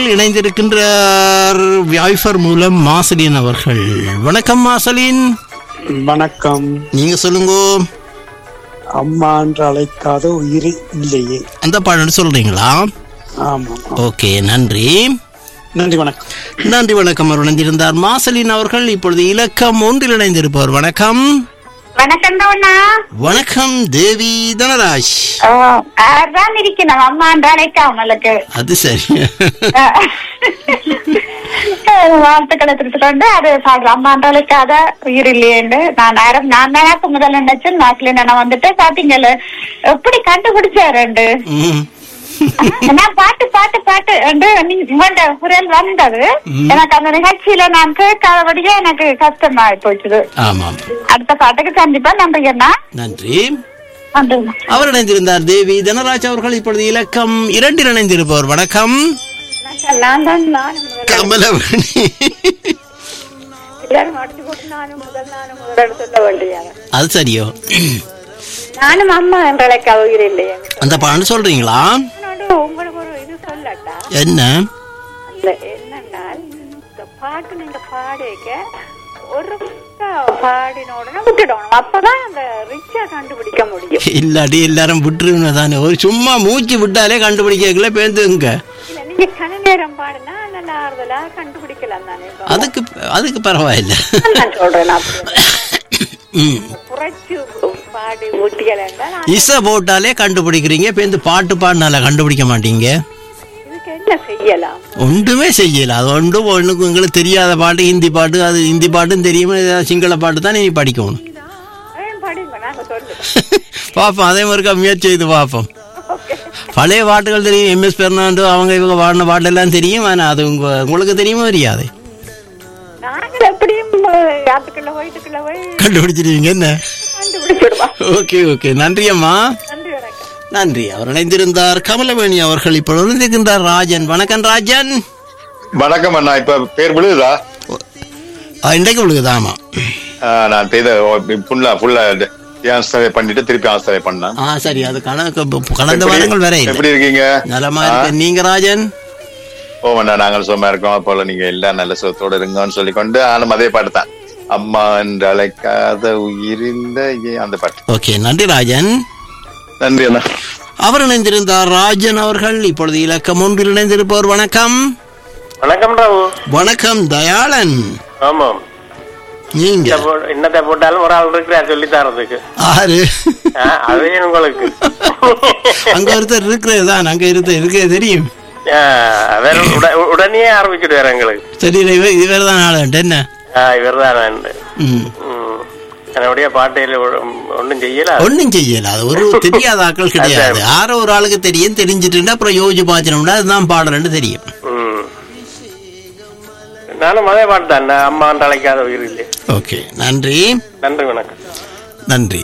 இணைந்திருக்கின்றார் வைஃபர் மூலம் மாசலின் அவர்கள் வணக்கம் மாசலின் வணக்கம் நீங்க சொல்லுங்க அம்மா என்று அழைக்காத உயிர் இல்லையே அந்த பாடல் சொல்றீங்களா ஆமா ஓகே நன்றி நன்றி வணக்கம் நன்றி வணக்கம் அவர் இணைந்திருந்தார் மாசலின் அவர்கள் இப்பொழுது இலக்கம் ஒன்றில் இணைந்திருப்பவர் வணக்கம் வணக்கம் தோண்ணா வணக்கம் தேவி தனராஜ் தான் இருக்கணும் அம்மா அழைக்காமலுக்கு அது சரி வாழ்த்துக்களை திருத்து கொண்டு அது பாடலாம் அம்மா அழைக்காத உயிர் இல்லையேன்னு நான் நேரம் நான் நேரத்துக்கு முதல்ல நினைச்சேன் நாட்டில நான் வந்துட்டு பாத்தீங்கல்ல எப்படி கண்டுபிடிச்சாருண்டு ம். நான் பாட்டு பாட்டு பாட்டு என்று நீ- உங்களோட குரல் வந்தது எனக்கு அந்த நிகழ்ச்சியில நான் கேட்காதபடியே எனக்கு கஷ்டமாயி போச்சுது ஆமாம் அடுத்த பாட்டுக்கு கண்டிப்பா நன்றி அண்ணா நன்றி நன்றி அவர் இணைந்திருந்தார் தேவி தனராஜ் அவர்கள் இப்பொழுது இலக்கம் இரண்டில் இணைந்திருப்பவர் வணக்கம் நான் தான் நானும் கமலவணி எல்லாரும் அடிச்சு போட்டு நானும் முதல் நானும் முதல் சொல்ல வேண்டியது அது சரியோ நானும் அம்மா என்ற அழைக்க உயிர் இல்லையே அந்த பாடல் சொல்றீங்களா அதனோட உங்களுக்கு ஒரு இது சொல்லட்டா என்ன இல்ல என்னன்னால் இந்த பாட்டு நீங்க பாடிக்க ஒரு பாடின உடனே விட்டுடணும் அப்பதான் அந்த ரிச்சா கண்டுபிடிக்க முடியும் இல்லாட்டி எல்லாரும் விட்டுருவீங்க தானே ஒரு சும்மா மூச்சு விட்டாலே கண்டுபிடிக்கல பேந்துங்க இல்ல நீங்க கன நேரம் பாடினா நல்லா ஆறுதலா கண்டுபிடிக்கலாம் தானே அதுக்கு அதுக்கு பரவாயில்ல நான் சொல்றேன் அப்படி ம். குறைச்சு பாடி ஊட்டியலன்னா இசை போட்டாலே கண்டுபிடிக்கிறீங்க பேந்து பாட்டு பாடினால கண்டுபிடிக்க மாட்டீங்க இதுக்கு என்ன செய்யலாம் ஒன்றுமே செய்யல அது ஒன்றும் ஒன்றுக்கு உங்களுக்கு தெரியாத பாட்டு ஹிந்தி பாட்டு அது ஹிந்தி பாட்டும் தெரியுமா ஏதாவது சிங்கள பாட்டு தான் நீ படிக்கணும் அதையும் படிங்க நாங்க சொல்லுவோம் பார்ப்போம் அதே மாதிரி முயற்சி செய்து பார்ப்போம் பழைய பாட்டுகள் தெரியும் எம்எஸ் பெர்னாண்டோ அவங்க இவங்க பாடின பாட்டெல்லாம் தெரியும் ஆனால் அது உங்க உங்களுக்கு தெரியுமா தெரியாது நாங்கள் எப்படியும் யாத்துக்குள்ள வயிற்றுக்குள்ள போய் கண்டுபிடிச்சிருவீங்க என்ன கண்டுபிடிச்சிடுவோம் ஓகே ஓகே நன்றி அம்மா நன்றி வணக்கம் நன்றி அவர் இணைந்திருந்தார் கமலவேணி அவர்கள் இப்பொழுது இணைந்திருக்கின்றார் ராஜன் வணக்கம் ராஜன் வணக்கம் அண்ணா இப்ப பேர் விழுதா ஆ, இன்றைக்கு விழுகுது ஆமா ஆஹ் நான் செய்த ஃபுல்லா ஃபுல்லா ஆன்சரை பண்ணிட்டு திருப்பி ஆன்சரை பண்ணேன் ஆ சரி அது கணக்கு கடந்த எப்படி- வாரங்கள் வேற இல்லை எப்படி இருக்கீங்க நலமா இருக்க நீங்க ராஜன் ஓ அண்ணா நாங்கள் சும்மா இருக்கோம் போல நீங்க எல்லாம் நல்ல சுகத்தோட இருங்கன்னு சொல்லிக்கொண்டு ஆனும் அதே பாட்டு தான் அம்மா என்று அழைக்காத உயிரில்லை அந்த பாட்டு ஓகே நன்றி ராஜன் நன்றி அண்ணா அவர் இணைந்திருந்தார் ராஜன் அவர்கள் இப்பொழுது இலக்கம் ஒன்றில் இணைந்திருப்பவர் வணக்கம் வணக்கம் ராவு வணக்கம் தயாளன் ஆமாம் நீங்க இத போ- என்னத்தை போட்டாலும் ஒரு ஆள் இருக்கிறார் சொல்லி தரதுக்கு ஆறு ஆ, அதே உங்களுக்கு அங்க ஒருத்தர் இருக்கிறது தான் அங்க இருக்க இருக்கிறது தெரியும் ஆ, வேற உட- உடனே ஆரம்பிச்சுடுவார் எங்களுக்கு சரி இவர் இவர் தான் ஆளுன்ட்டு என்ன இவர் தான் ம் என்னுடைய பாட்டையில ஒன்றும் செய்யல ஒன்றும் செய்யல அது ஒரு தெரியாத ஆட்கள் கிடையாது யாரோ ஒரு ஆளுக்கு தெரியும் தெரிஞ்சிட்டுன்னா அப்புறம் யோசிச்சு பார்த்துனோம்னா அதுதான் பாடலன்னு தெரியும் ம். நானும் அதே பாட்டு தான் நான் அம்மான்னு அழைக்காத உயிர் இல்லை ஓகே நன்றி நன்றி வணக்கம் நன்றி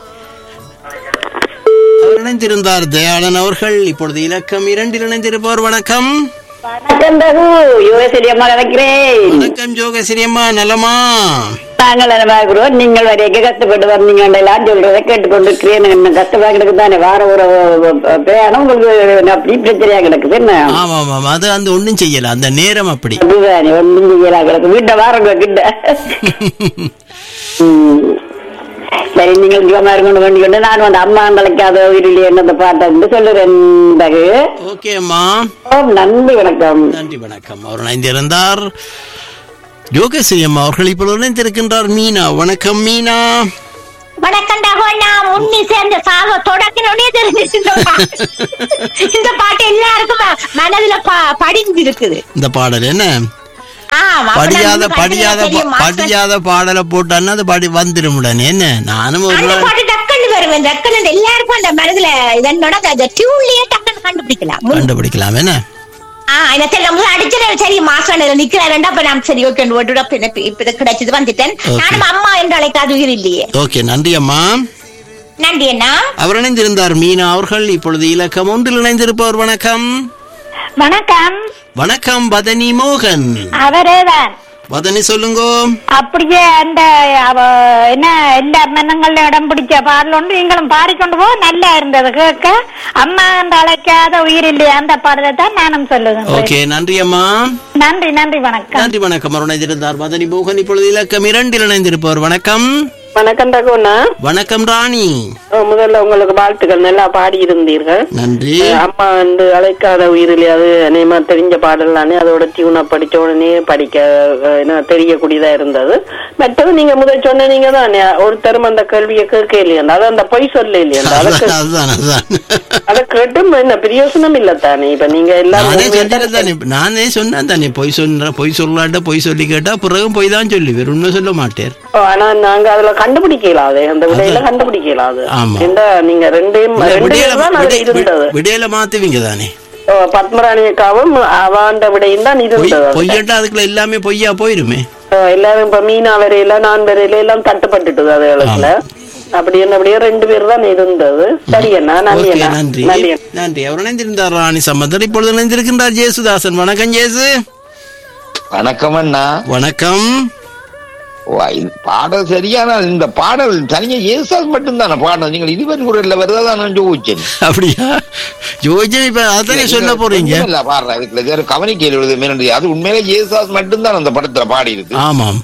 அவர் இணைந்திருந்தார் தயாளன் அவர்கள் இப்பொழுது இலக்கம் இரண்டில் இணைந்திருப்பவர் வணக்கம் வணக்கம் ரகு யுவசரி அம்மா நினைக்கிறேன் வணக்கம் ஜோகஸ்ரீ அம்மா நலமா நாங்கள் நினைவாகிறோம் நீங்கள் வரைக்கும் கஷ்டப்பட்டு வந்தீங்க எல்லாம் சொல்றதை கேட்டுக்கொண்டிருக்கிறேன் என்ன கஷ்டமா கிடக்கு தானே வார ஒரு பிரயாணம் உங்களுக்கு அப்படி பிரச்சனையா கிடக்குது என்ன ஆமா ஆமா அது அந்த ஒண்ணும் செய்யல அந்த நேரம் அப்படி அதுதானே ஒன்றும் செய்யலா கிடக்கு வீட்டை வாரங்க கிட்ட ம். சரி நீங்கள் ஜோமா இருக்கணும் வேண்டிக்கொண்டு நான் வந்து அம்மா அழைக்காத உயிரிலே என்ன பாட்டை வந்து சொல்லுறேன் ரகு ஓகே அம்மா ஓம் நன்றி வணக்கம் நன்றி வணக்கம் அவர் இணைந்திருந்தார் யோகஸ்ரீ அம்மா அவர்கள் இப்பொழுது இணைந்திருக்கின்றார் மீனா வணக்கம் மீனா வணக்கம் டகோண்ணா உண்ணி சேர்ந்த சாக தொடக்கினோடனே தெரிஞ்சிச்சு இந்த பாட்டு. இந்த பாட்டு எல்லாருக்கும் ம- மனதுல ப- படிஞ்சு இருக்குது இந்த பாடல் என்ன ஆமா அப்ப படியாத நான் படியாத தெரியும், பா- படியாத பாடலை போட்டான்னா அது படி வந்துடும் உடனே என்ன நானும் ஒரு அந்த நாள் பாட்டு டக்குன்னு வருவேன் டக்குன்னு அந்த எல்லாருக்கும் அந்த மனதுல இதனோட அந்த டியூன்லயே டக்குன்னு கண்டுபிடிக்கலாம் கண்டுபிடிக்கலாம் என்ன ஆ எனக்கு எல்லாம் முதல்ல அடிச்சது சரி மாசம் நிக்கிறாருண்டா அப்ப நான் சரி ஓகே ஓட்டு அப்ப எனக்கு இப்ப இது கிடைச்சது வந்துட்டேன் Okay. நானும் அம்மா என்று அழைக்காத உயிர் இல்லையே ஓகே நன்றி அம்மா நன்றி அண்ணா அவர் இணைந்திருந்தார் மீனா அவர்கள் இப்பொழுது இலக்கம் ஒன்றில் இணைந்திருப்பவர் வணக்கம் வணக்கம் வணக்கம் பதனி மோகன் அவரேதான் வதனி சொல்லுங்க அப்படியே அந்த அவ என்ன எல்லா மன்னங்களும் இடம் பிடிச்ச பாடல் ஒன்று நீங்களும் பாடிக்கொண்டு போ நல்லா இருந்தது கேட்க அம்மா அந்த அழைக்காத உயிர் இல்லையா அந்த பாடலை தான் நானும் சொல்லுவேன் ஓகே நன்றி அம்மா நன்றி நன்றி வணக்கம் நன்றி வணக்கம் இணைந்திருந்தார் மதனி மோகன் இப்பொழுது இலக்கம் இரண்டில் இணைந்திருப்பவர் வணக்கம் வணக்கம் ரகுண்ணா வணக்கம் ராணி அஹ் முதல்ல உங்களுக்கு வாழ்த்துக்கள் நல்லா பாடி இருந்தீர்கள் நன்றி அம்மா வந்து அழைக்காத உயிரிலே அது நேமா தெரிஞ்ச பாடல் தானே அதோட டியூனை படிச்ச உடனே படிக்க அஹ், என்ன தெரியக்கூடியதா இருந்தது மற்றது நீங்க முதல் சொன்ன நீங்க தானே ஒருத்தரும் அந்த கேள்வியை கேட்க இல்லையா அது அந்த பொய் சொல்ல இல்லையா அதை அதுதான் கே- அதுதான் அதுதான் அதை கேட்டும் என்ன பிரயோசனம் இல்ல தானே இப்ப நீங்க எல்லாரும் நானே உண்மையை சொல்லிட்டு தானே நானே சொன்னேன் தானே பொய் சொல்ற பொய் சொல்லாட்ட பொய் சொல்லி கேட்டா பிறகும் பொய் தான் சொல்லி வேற உண்மை சொல்ல மாட்டேன் ஆனா நாங்க அதுல கண்டுபிடிக்கலாம் அது அந்த விடையில கண்டுபிடிக்கலாம் அது ஆமா. ஏண்டா நீங்க ரெண்டையும் இல்ல, ரெண்டு விடியல பேர் தான் அதுல விடிய- இருந்தது விடியல மாத்துவீங்க தானே ஓ, பத்மராணியக்காவும் அவாண்ட விடையும் தான் பொய் இருந்தது அதுல. பொய்யட்டா அதுக்குள்ள எல்லாமே பொய்யா போயிருமே ஓ, எல்லாரும் இப்ப மீனா வரையில நான் வரையில எல்லாம் தட்டுப்பட்டுட்டுது அதுகளுக்குல அப்படி என்னபடியே ரெண்டு பேர் தான் இருந்தது சரி அண்ணா நன்றி ஓகே அண்ணா நன்றி நன்றி அண்ணா. நன்றி அவர் இணைந்திருந்தார் ராணி சம்பந்தர் இப்பொழுது இணைந்திருக்கின்றார் ஜேசுதாசன் வணக்கம் ஜேசு வணக்கம் அண்ணா வணக்கம் ஓ, இது பாடல் சரியான இந்த பாடல் தனியா ஏசாஸ் மட்டும்தானே பாடல் நீங்கள் இதுவரை குரல்ல வருதா நான் ஜோதிச்சேன் அப்படியா யோஜனை இப்ப அதானே சொல்ல போறீங்க இல்ல பாடுறேன் இதுக்குள்ள வேற கவனிக்க எழுது மேனண்டி அது உண்மையிலே ஏசாஸ் மட்டும்தான் அந்த படத்துல பாடி இருக்கு ஆமாம்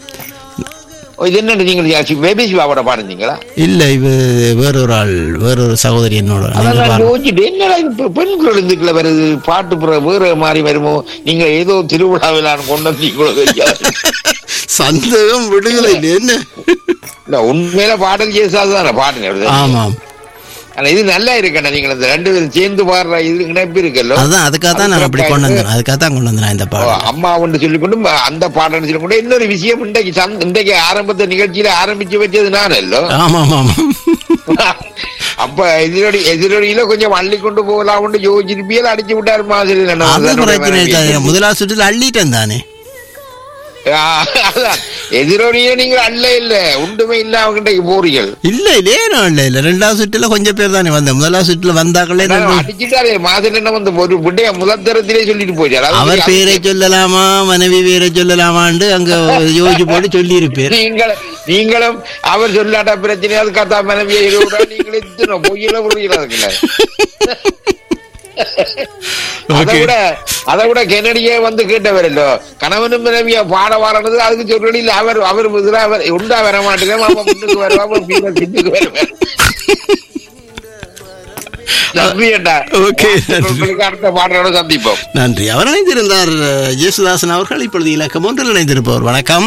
ஓ, இது என்ன நீங்க பேபி சிவாவோட பாடுனீங்களா இல்ல இது வேறொரு ஆள் வேறொரு சகோதரி என்னோட அதான் நீங்க நான் பாருங்க. யோசிச்சுட்டு என்னடா இது பெ- பெண் குரல் இதுக்குள்ள வருது பாட்டு புற- வேற மாதிரி வருமோ நீங்க ஏதோ திருவிழாவிலான கொண்டு வந்தீங்களோ தெரியாது சந்தேகம் விடுதலை இல்லை, என்ன இல்ல உண்மையில பாடல் ஏசாஸ் தானே பாடுங்க ஆமாம் ஆனா இது நல்லா இருக்கண்ணா நீங்கள் இந்த ரெண்டு பேரும் சேர்ந்து பாடுற இது இணைப்பு இருக்கല്ലോ அதான் அதுக்காக தான் நான் அப்படி கொண்டு வந்தேன் அதுக்காக தான் கொண்டு வந்தேன் இந்த ஓ, பாடம் அம்மா ஒன்று சொல்லிக்கொண்டு ம- அந்த பாடம் சொல்லிக்கொண்டு இன்னொரு விஷயம் இன்றைக்கு சந்த்- இன்றைக்கு ஆரம்பத்த நிகழ்ச்சியில ஆரம்பிச்சு வச்சது நான் அல்லோ ஆமாம் ஆமாம் அப்ப எதிரொலி எதிரொலியில கொஞ்சம் அள்ளி கொண்டு போகலாம்னு யோசிச்சிருப்பியல் அடிச்சு விட்டாரு மாதிரி அது பிரச்சனை இல்லை முதலாவது சுற்றுல அள்ளிட்டேன் தானே எதிரொலியே நீங்க அல்ல இல்ல உண்டுமே இல்ல அவங்க போறீர்கள் இல்ல இல்ல ஏனும் இல்ல இல்ல ரெண்டாவது சுற்றுல கொஞ்சம் பேர் தானே வந்தேன் முதலாவது சுற்றுல வந்தாக்களே அதான் அடிச்சுட்டாரு மாதிரி என்ன வந்து ஒரு விடைய முதத்தரத்திலே சொல்லிட்டு போயிட்டாரு அதாவது அவர் பேரை சொல்லலாமா மனைவி பேரை சொல்லலாமான்னு அங்க யோசிச்சு போட்டு சொல்லி இருப்பேர் நீங்கள் நீங்களும் அவர் சொல்லாட்ட பிரச்சனை அது கத்தா மனைவியை இருவிடா நீங்கள் எத்தனை பொய்யில புரியல இருக்குல்ல அதை விட அதை விட கெனடியே வந்து கேட்டவர் இல்லோ கணவனும் மனைவியா பாட வாரனது அதுக்கு சொல்லி இல்ல அவர் அவர் இதுல அவர் உண்டா வர மாட்டேங்க அவன் முன்னுக்கு வருவா அவன் பின்ன பின்னுக்கு வருவார் நன்றி அண்ணா Okay, நன்றி. உங்களுக்கு அடுத்த பாடலோட சந்திப்போம் நன்றி அவர் இணைந்திருந்தார் அஹ், இயேசுதாசன் அவர்கள் இப்பொழுது இலக்கம் ஒன்றில் இணைந்திருப்பவர் வணக்கம்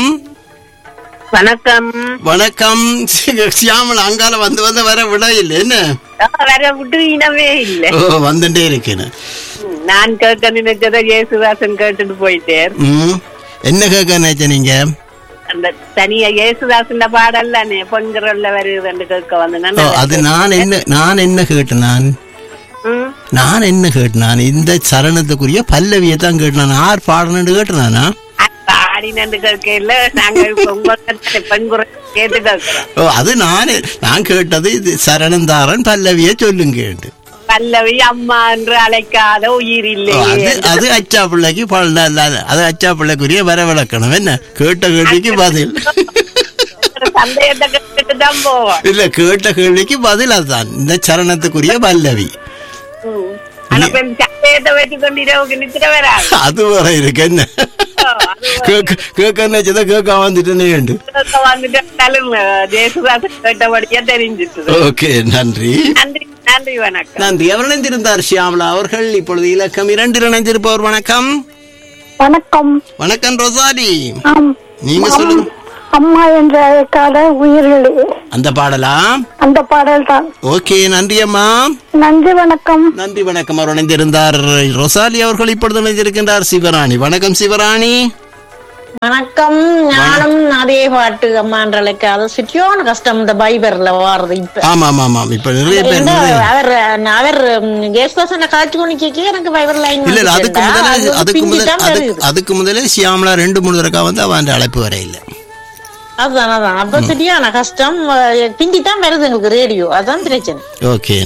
வணக்கம் வணக்கம் சியாமல் அங்கால வந்து வந்து வர விட இல்லை என்ன வர விட்டு இனமே இல்ல ஓ வந்துட்டே இருக்கேன் நான் கேட்க நினைச்சத இயேசுதாசன் கேட்டுட்டு போயிட்டேன் ம் என்ன கேட்க நினைச்ச நீங்க அந்த தனியா இயேசுதாசன் பாடல்ல பொன்கிறல்ல வருதுன்னு கேட்க வந்து ஓ அது நான் என்ன நான் என்ன கேட்டேன் நான் ம். நான் என்ன கேட்டேன் நான் இந்த சரணத்துக்குரிய பல்லவியை தான் கேட்டேன் நான் ஆர் பாடணுன்னு கேட்டேன் நானா பாடினு கேட்கல நாங்க உங்க பெண்குறை கேட்டு கேட்கிறோம் ஓ அது நான் நான் கேட்டது இது சரணந்தாரன் பல்லவியை சொல்லுங்க பல்லவி அம்மா என்று அழைக்காத உயிர் ஓ, இல்லையே அது அது அச்சா பிள்ளைக்கு பல அது அச்சா பிள்ளைக்குரிய வரவிளக்கணும் என்ன கேட்ட கேள்விக்கு பதில் சந்தேகத்தை கேட்டுட்டு தான் போவோம் இல்ல கேட்ட கேள்விக்கு பதில் அதுதான் இந்த சரணத்துக்குரிய பல்லவி ம். ஆனா இப்ப இந்த சந்தேகத்தை வச்சு கொண்டு இரவுக்கு நித்திர வராது அது வர இருக்கு என்ன கேட்க கேட்க நினைச்சதை கேட்க வந்துட்டேனே உண்டு கேட்க வந்துட்டாலும் ஜேசுதாசன் கேட்டபடியா தெரிஞ்சிட்டு ஓகே நன்றி நன்றி நன்றி வணக்கம் நன்றி அவர் இணைந்திருந்தார் ஷியாமலா அவர்கள் இப்பொழுது இலக்கம் இரண்டில் இணைந்திருப்பவர் வணக்கம் வணக்கம் வணக்கம் ரொசாலி ஆம் நீங்க சொல்லுங்க அம்மா என்ற அழைக்காத உயிர்களே அந்த பாடலா அந்த பாடல் தான் ஓகே நன்றி அம்மா நன்றி வணக்கம் நன்றி வணக்கம் அவர் இணைந்திருந்தார் ரொசாலி அவர்கள் இப்பொழுது இணைந்திருக்கின்றார் சிவராணி வணக்கம் சிவராணி வணக்கம் நானும் அதே பாட்டு அம்மான்றலைக்கு அது சுற்றியான கஷ்டம் இந்த பைபர்ல வாடுறது இப்ப ஆமா ஆமா ஆமா இப்ப நிறைய பேர் என்ன, நிறைய அவர் அவர் ஜேசுதாசன காட்சி கொண்டு எனக்கு பைபர் லைன் இல்ல இல்ல அதுக்கு முதல்ல அதுக்கு முதல்ல அதுக்கு அதுக்கு முதல்ல சியாமலா ரெண்டு மூணு தடவை வந்து அவன் அழைப்பு வர இல்ல அதுதான் அதான் அப்ப சரியான கஷ்டம் பிந்தி தான் வருது எங்களுக்கு ரேடியோ அதான் பிரச்சனை ஓகே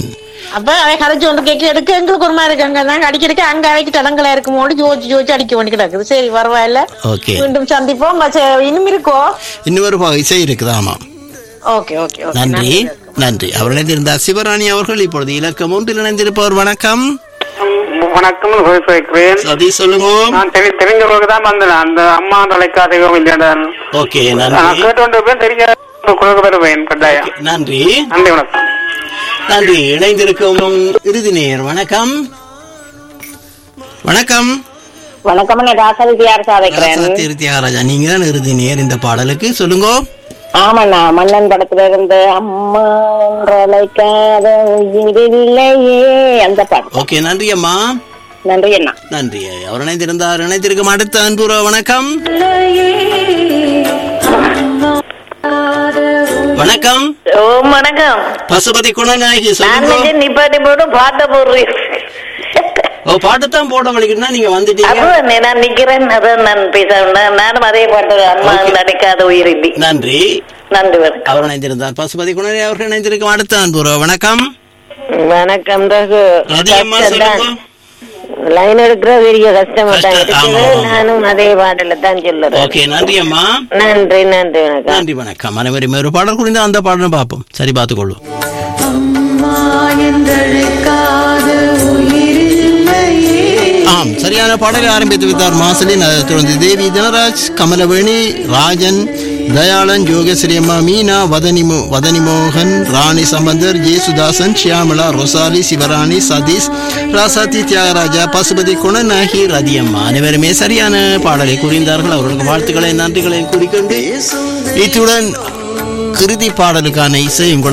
அப்ப அவை கதைச்சு ஒன்று கேட்க எடுக்க எங்களுக்கு ஒரு மாதிரி இருக்காங்க நாங்க அடிக்கிறதுக்கு அங்க அவைக்கு தடங்களா இருக்குமோடு ஜோதிச்சு ஜோதிச்சு அடிக்க வேண்டி கிடக்குது சரி பரவாயில்ல ஓகே மீண்டும் சந்திப்போம் மச்ச- இன்னும் இருக்கோ இன்னொரு ப- இசை இருக்குது ஆமா ஓகே ஓகே ஓகே நன்றி நன்றி அவர் இணைந்திருந்தார் சிவராணி அவர்கள் இப்பொழுது இலக்கம் ஒன்றில் இணைந்திருப்பவர் வணக்கம் வணக்கம் கேட்கிறேன் சதி சொல்லுங்க நான் தெரி தெரிஞ்சவங்களுக்கு தான் வந்தேன் அந்த அம்மா அழைக்காதையும் இல்லையா ஓகே நான் நன்றி கேட்டு போய் தெரிஞ்ச கொடுக்க வருவேன் கட்டாயம் நன்றி நன்றி வணக்கம் நன்றி இணைந்திருக்கும் இறுதி நேர் வணக்கம் வணக்கம் வணக்கம் நான் ராசாதி தியார் சாதைக்கிறேன் ராசாத்தி தியாகராஜா நீங்க தான் இறுதி நேர் இந்த பாடலுக்கு சொல்லுங்க ஆமாண்ணா மன்னன் படத்துல இருந்து அம்மா என்று அழைக்காத உயிரில்லையே அந்த பாட்டு ஓகே நன்றி அம்மா நன்றி அண்ணா நன்றி அவர் இணைந்திருந்தார் இணைந்திருக்கும் அடுத்த அன்புற வணக்கம் வணக்கம் ஓ வணக்கம் பசுபதி குணநாயகி நான் சொல்லுங்க நிஜ நிப்பாட்டி போட்டு பாட்ட போடுறேன் ஓ பாட்டுத்தான் போட வலிக்குன்னா நீங்க வந்துட்டீங்க அதான் நான் நிக்கிறேன் அதான் நான் பேச நானும் அதே பாட்டு அம்மா Okay. நடிக்காத உயிரில்லை நன்றி நன்றி வணக்கம் அவர் இணைந்திருந்தார் பசுபதி குணநாயகி அவர்கள் இணைந்திருக்கும் அடுத்த அன்புற வணக்கம் வணக்கம் ரகு ரதியம்மா சொல்லுங்க லைன் எடுக்கிற பெரிய கஷ்டமா தான் கஷ்டம், இருக்குது ஆமா, ஆமா. நானும் அதே பாடல தான் சொல்லுறேன் ஓகே நன்றி அம்மா நன்றி நன்றி வணக்கம் நன்றி வணக்கம் அனைவரும் ஒரு பாடல் குறிந்து அந்த பாடலும் பார்ப்போம் சரி பார்த்துக்கொள்ளும் ஆம் சரியான பாடலை ஆரம்பித்து வைத்தார் மாசலின் அதைத் தொடர்ந்து தேவி தினராஜ் கமலவேணி ராஜன் தயாளன் யோகேஸ்வரி அம்மா மீனா வதனிமோ வதனிமோகன் ராணி சம்பந்தர் ஜேசுதாசன் ஷியாமலா ரொசாலி சிவராணி சதீஷ் ராசாத்தி தியாகராஜா பசுபதி குணநாயகி ரதியம்மா அனைவருமே சரியான பாடலை குறிந்தார்கள் அவர்களுக்கு வாழ்த்துக்களை நன்றிகளை கூறிக்கொண்டு இத்துடன் கிருதி பாடலுக்கான இசை உங்கள்